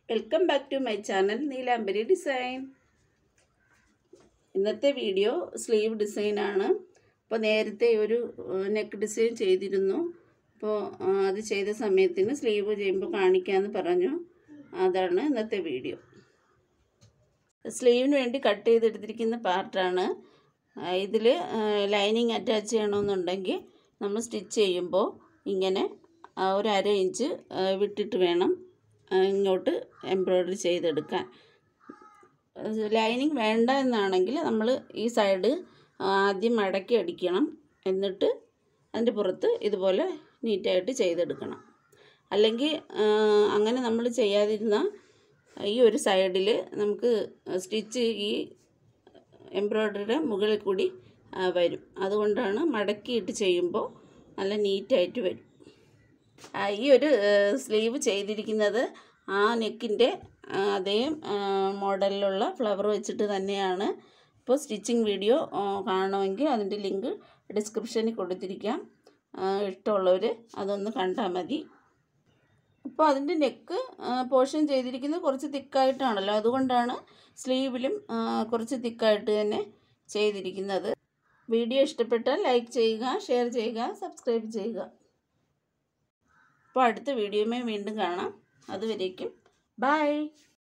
welcome back to my channel Neelambari design ഇന്നത്തെ video sleeve ഡിസൈനാണ് അപ്പോൾ നേരത്തെ ഒരു നെക്ക് ഡിസൈൻ ചെയ്തിരുന്നു അപ്പോൾ ആ, അത് ചെയ്ത സമയത്തിന് സ്ലീവ് ചെയ്യുമ്പോൾ കാണിക്കാമെന്ന് പറഞ്ഞു അതാണ് ഇന്നത്തെ വീഡിയോ സ്ലീവിന് വേണ്ടി കട്ട് ചെയ്തെടുത്തിരിക്കുന്ന പാർട്ടാണ് ഇതിൽ ലൈനിങ് അറ്റാച്ച് ചെയ്യണമെന്നുണ്ടെങ്കിൽ നമ്മൾ സ്റ്റിച്ച് ചെയ്യുമ്പോൾ ഇങ്ങനെ ആ, ഒരു അര ഇഞ്ച് ആ, വിട്ടിട്ട് വേണം ആ, ഇങ്ങോട്ട് എംബ്രോയ്ഡറി ചെയ്തെടുക്കാൻ ലൈനിങ് വേണ്ട എന്നാണെങ്കിൽ നമ്മൾ ഈ സൈഡ് ആദ്യം മടക്കി അടിക്കണം എന്നിട്ട് അതിൻ്റെ പുറത്ത് ഇതുപോലെ നീറ്റായിട്ട് ചെയ്തെടുക്കണം അല്ലെങ്കിൽ ആ, അങ്ങനെ നമ്മൾ ചെയ്യാതിരുന്നാൽ ഈ ഒരു സൈഡിൽ നമുക്ക് സ്റ്റിച്ച് ഈ എംബ്രോയ്ഡറിയുടെ മുകളിൽ കൂടി ആ, വരും അതുകൊണ്ടാണ് മടക്കിയിട്ട് ചെയ്യുമ്പോൾ നല്ല നീറ്റായിട്ട് വരും ആ, ഈ ഒരു സ്ലീവ് ചെയ്തിരിക്കുന്നത് ആ നെക്കിൻ്റെ അതേ ആ, മോഡലിലുള്ള ഫ്ലവർ വെച്ചിട്ട് തന്നെയാണ് ഇപ്പോൾ സ്റ്റിച്ചിങ് വീഡിയോ ആ, കാണണമെങ്കിൽ അതിൻ്റെ ലിങ്ക് ഡിസ്ക്രിപ്ഷനിൽ കൊടുത്തിരിക്കാം ഇഷ്ടമുള്ളവർ അതൊന്ന് കണ്ടാൽ മതി അപ്പോൾ അതിൻ്റെ നെക്ക് പോർഷൻ ചെയ്തിരിക്കുന്നത് കുറച്ച് തിക്കായിട്ടാണല്ലോ അതുകൊണ്ടാണ് സ്ലീവിലും ആ, കുറച്ച് തിക്കായിട്ട് തന്നെ ചെയ്തിരിക്കുന്നത് വീഡിയോ ഇഷ്ടപ്പെട്ടാൽ ലൈക്ക് ചെയ്യുക ഷെയർ ചെയ്യുക സബ്സ്ക്രൈബ് ചെയ്യുക അപ്പോൾ അടുത്ത വീഡിയോയുമായി വീണ്ടും കാണാം അതുവരേക്കും ബൈ